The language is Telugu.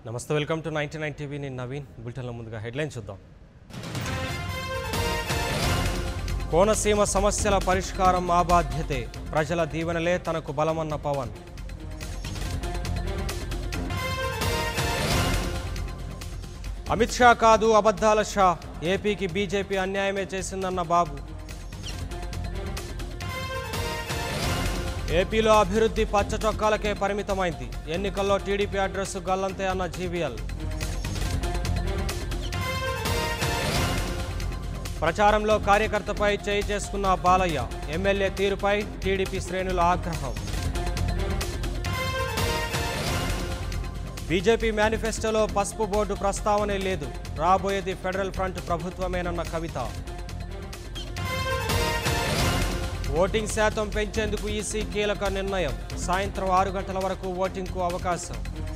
నమస్తే welcome to ninety nine TV నేను నవీన్ బులెటిన్లో ముందుగా హెడ్లైన్ చూద్దాం కోనసీమ సమస్యల పరిష్కారం మా బాధ్యతే ప్రజల దీవెనలే తనకు బలమన్న పవన్ అమిత్ షా కాదు అబద్ధాల షా ఏపీకి బీజేపీ అన్యాయమే చేసిందన్న బాబు ఏపీలో అభివృద్ధి పచ్చ చొక్కాలకే పరిమితమైంది ఎన్నికల్లో టీడీపీ అడ్రస్ గల్లంతే అన్న జీవీఎల్ ప్రచారంలో కార్యకర్తపై చేయి చేసుకున్న బాలయ్య ఎమ్మెల్యే తీరుపై టీడీపీ శ్రేణుల ఆగ్రహం బీజేపీ మేనిఫెస్టోలో పసుపు బోర్డు ప్రస్తావనే లేదు రాబోయేది ఫెడరల్ ఫ్రంట్ ప్రభుత్వమేనన్న కవిత ఓటింగ్ శాతం పెంచేందుకు ఈసీ కీలక నిర్ణయం సాయంత్రం ఆరు గంటల వరకు ఓటింగ్కు అవకాశం